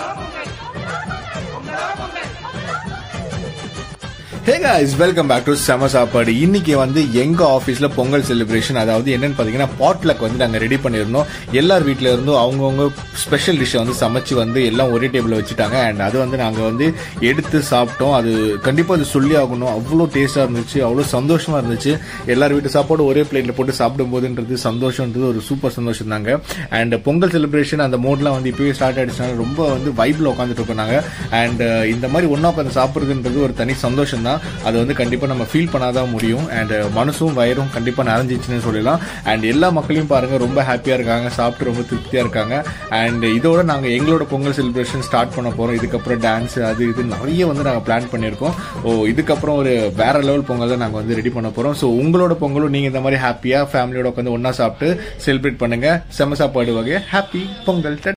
hey guys welcome back to செம சாப்பாடு இன்னைக்கு வந்து எங்க ஆஃபீஸ்ல பொங்கல் செலிப்ரேஷன் அதாவது என்னன்னு பாத்தீங்கன்னா பாட்லக் வந்து நாங்க ரெடி பண்ணியிருந்தோம் எல்லார் வீட்ல இருந்தும் அவங்கவுங்க ஸ்பெஷல் டிஷ்ஷை வந்து சமைச்சு வந்து எல்லாம் ஒரே டேபிள்ல வச்சுட்டாங்க அண்ட் அது வந்து நாங்க வந்து எடுத்து சாப்பிட்டோம் அது கண்டிப்பா அது சொல்லி ஆகணும் அவ்வளோ டேஸ்டா இருந்துச்சு அவ்வளோ சந்தோஷமா இருந்துச்சு எல்லார் வீட்டு சாப்பாடு ஒரே பிளேட்ல போட்டு சாப்பிடும் போதுன்றது சந்தோஷம்ன்றது ஒரு சூப்பர் சந்தோஷம் தாங்க அண்ட் பொங்கல் செலிப்ரேஷன் அந்த மோட்லாம் வந்து இப்பவே ஸ்டார்ட் ஆயிடுச்சுனால ரொம்ப வந்து வைப்ல உட்காந்துட்டு இருக்கோம் நாங்க அண்ட் இந்த மாதிரி ஒன்னா உட்காந்து சாப்பிடுறதுன்றது ஒரு தனி சந்தோஷம் தான் அது வந்து கண்டிப்பா நம்ம ஃபீல் பண்ணாதான் முடியும் அண்ட் மனசும் வயிறும் கண்டிப்பா நிறைஞ்சிச்சுன்னு சொல்லலாம் அண்ட் எல்லா மக்களையும் பாருங்க ரொம்ப ஹாப்பியா இருக்காங்க சாப்பிட்டு ரொம்ப திருப்தியா இருக்காங்க அண்ட் இதோட நாங்க எங்களோட பொங்கல் செலிப்ரேஷன் ஸ்டார்ட் பண்ண போறோம் இதுக்கப்புறம் டான்ஸ் அது இது நிறைய வந்து நாங்க பிளான் பண்ணியிருக்கோம் ஓ இதுக்கப்புறம் ஒரு வேற லெவல் பொங்கல் தான் நாங்க வந்து ரெடி பண்ண போறோம் ஸோ உங்களோட பொங்கலும் நீங்க இந்த மாதிரி ஹாப்பியா ஃபேமிலியோட உட்காந்து ஒன்னா சாப்பிட்டு செலிப்ரேட் பண்ணுங்க செம சாப்பாடு வகை ஹாப்பி பொங்கல்